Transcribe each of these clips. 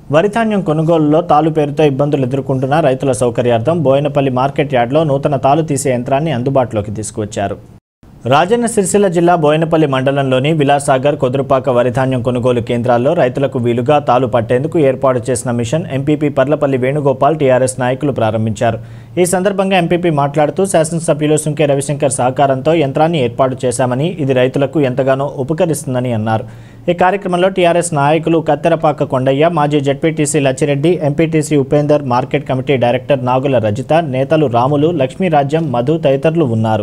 వరిధాన్యం కొనుగోలులో తాలు పేరుతో ఇబ్బందులు ఎదుర్కొంటున్న రైతుల సౌకర్యార్థం బోయినపల్లి మార్కెట్ యార్డ్లో నూతన తాలు తీసే యంత్రాన్ని అందుబాటులోకి తీసుకువచ్చారు రాజన్న సిరిసిల్ల జిల్లా బోయినపల్లి మండలంలోని విలాసాగర్ కొదురుపాక వరిధాన్యం కొనుగోలు కేంద్రాల్లో రైతులకు వీలుగా తాలు పట్టేందుకు ఏర్పాటు చేసిన machine MPP Parlapalli Venugopal TRS నాయకులు ప్రారంభించారు ఈ సందర్భంగా ఎంపీపీ మాట్లాడుతూ శాసనసభ్యులు సుంకే రవిశంకర్ సహకారంతో యంత్రాన్ని ఏర్పాటు చేశామని ఇది రైతులకు ఎంతగానో ఉపకరిస్తుందని అన్నారు ఈ కార్యక్రమంలో టీఆర్ఎస్ నాయకులు కత్తెరపాక కొండయ్య మాజీ ZPTC Lachireddy MPTC Upender market committee director Nagula Rajitha నేతలు రాములు లక్ష్మీరాజ్యం మధు తదితరులు ఉన్నారు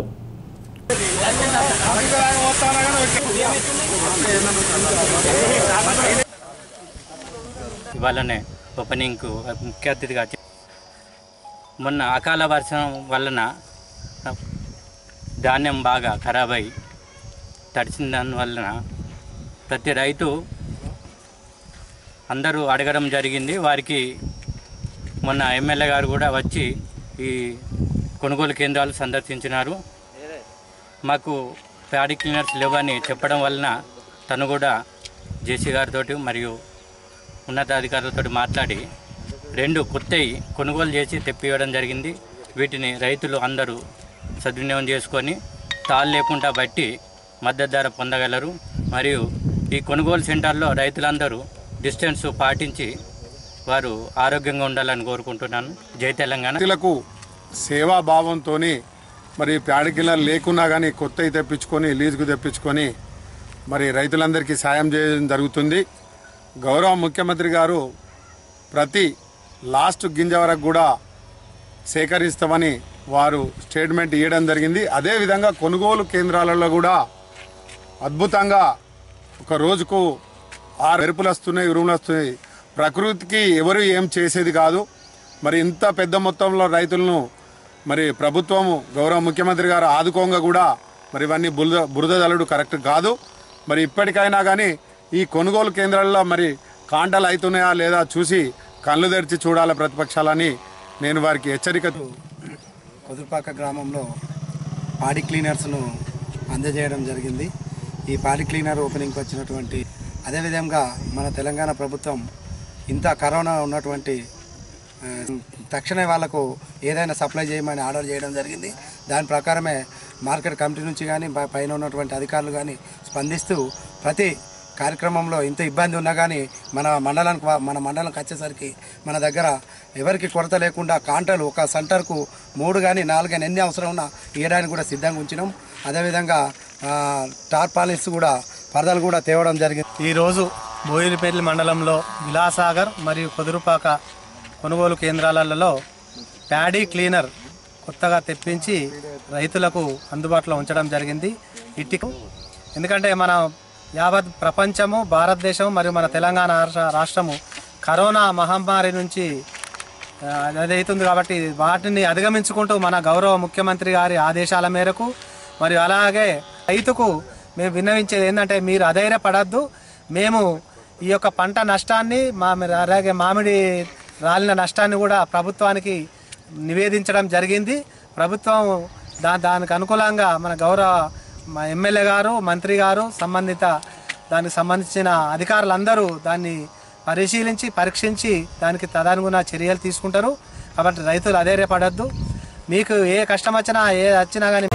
ఇవాళనే ఓపెనింగ్కు ముఖ్య అతిథిగా చే- మొన్న అకాల వర్షం వలన ధాన్యం బాగా ఖరాబ్ అయి తడిసిన దాని వలన ప్రతి రైతు అందరూ అడగడం జరిగింది వారికి మొన్న ఎమ్మెల్యే గారు కూడా వచ్చి ఈ కొనుగోలు కేంద్రాలు సందర్శించినారు మాకు ప్యాడీ క్లీనర్స్ లేవని చెప్పడం వలన తను కూడా జేసీ గారితో మరియు ఉన్నతాధికారులతో మాట్లాడి రెండు కొత్తవి కొనుగోలు చేసి తెప్పివ్వడం జరిగింది వీటిని రైతులు అందరూ సద్వినియోగం చేసుకొని తాళ్ళు లేకుండా బట్టి మద్దతు ధర పొందగలరు మరియు ఈ కొనుగోలు సెంటర్లో రైతులందరూ డిస్టెన్స్ పాటించి వారు ఆరోగ్యంగా ఉండాలని కోరుకుంటున్నాను జై తెలంగాణ రైతులకు సేవాభావంతో మరి ప్యాడ్ కిల్లర్ లేకున్నా కానీ కొత్తవి తెప్పించుకొని లీజుకు తెప్పించుకొని మరి రైతులందరికీ సాయం చేయడం జరుగుతుంది గౌరవ ముఖ్యమంత్రి గారు ప్రతి లాస్ట్ గింజ వరకు కూడా సేకరిస్తామని వారు స్టేట్మెంట్ ఇవ్వడం జరిగింది అదేవిధంగా కొనుగోలు కేంద్రాలలో కూడా అద్భుతంగా ఒక రోజుకు ఆరు మెరుపులు వస్తున్నాయి ఉరుములు వస్తున్నాయి ప్రకృతికి ఎవరు ఏం చేసేది కాదు మరి ఇంత పెద్ద మొత్తంలో రైతులను మరి ప్రభుత్వము గౌరవ ముఖ్యమంత్రి గారు ఆదుకోంగా కూడా మరి ఇవన్నీ బురద బురద జల్లుడు కరెక్ట్ కాదు మరి ఇప్పటికైనా కానీ ఈ కొనుగోలు కేంద్రాల్లో మరి కాంటలు అవుతున్నాయా లేదా చూసి కళ్ళు తెరిచి చూడాలి ప్రతిపక్షాలని నేను వారికి హెచ్చరిక కొదురుపాక గ్రామంలో పాడి క్లీనర్స్ను అందజేయడం జరిగింది ఈ పాడి క్లీనర్ ఓపెనింగ్కి వచ్చినటువంటి అదేవిధంగా మన తెలంగాణ ప్రభుత్వం ఇంత కరోనా ఉన్నటువంటి ఆ, తక్షణమే వాళ్ళకు ఏదైనా సప్లై చేయమని ఆర్డర్ చేయడం జరిగింది దాని ప్రకారమే మార్కెట్ కమిటీ నుంచి కానీ పై- పైన ఉన్నటువంటి అధికారులు కానీ స్పందిస్తూ ప్రతి కార్యక్రమంలో ఇంత ఇబ్బంది ఉన్నా కానీ మన మండలానికి వా- మన మండలంకి వచ్చేసరికి మన దగ్గర ఎవరికి కొరత లేకుండా కాంటలు ఒక సెంటర్కు మూడు కానీ నాలుగు కానీ ఎన్ని అవసరం ఉన్నా ఇవ్వడానికి కూడా సిద్ధంగా ఉంచినాం అదేవిధంగా ఆ, టార్పాలిన్స్ కూడా పరదలు కూడా తేవడం జరిగింది ఈరోజు బోయినపల్లి మండలంలో విలాసాగర్ మరియు కుదురుపాక కొనుగోలు కేంద్రాలలో ప్యాడీ క్లీనర్ కొత్తగా తెప్పించి రైతులకు అందుబాటులో ఉంచడం జరిగింది ఇట్టి ఎందుకంటే మన యావత్ ప్రపంచము భారతదేశం మరియు మన తెలంగాణ రాష్ట్ర- రాష్ట్రము కరోనా మహమ్మారి నుంచి ఆ, అదైతుంది కాబట్టి వాటిని అధిగమించుకుంటూ మన గౌరవ ముఖ్యమంత్రి గారి ఆదేశాల మేరకు మరియు అలాగే రైతుకు మేము విన్నవించేది ఏంటంటే మీరు అధైర్యపడద్దు మేము ఈ యొక్క పంట నష్టాన్ని మా అలాగే మామిడి రాలిన నష్టాన్ని కూడా ప్రభుత్వానికి నివేదించడం జరిగింది ప్రభుత్వం దా దానికి అనుకూలంగా మన గౌరవ మా ఎమ్మెల్యే గారు మంత్రి గారు సంబంధిత దానికి సంబంధించిన అధికారులందరూ దాన్ని పరిశీలించి పరీక్షించి దానికి తదనుగుణ చర్యలు తీసుకుంటారు కాబట్టి రైతులు అధైర్యపడద్దు మీకు ఏ కష్టం వచ్చినా ఏ వచ్చినా కానీ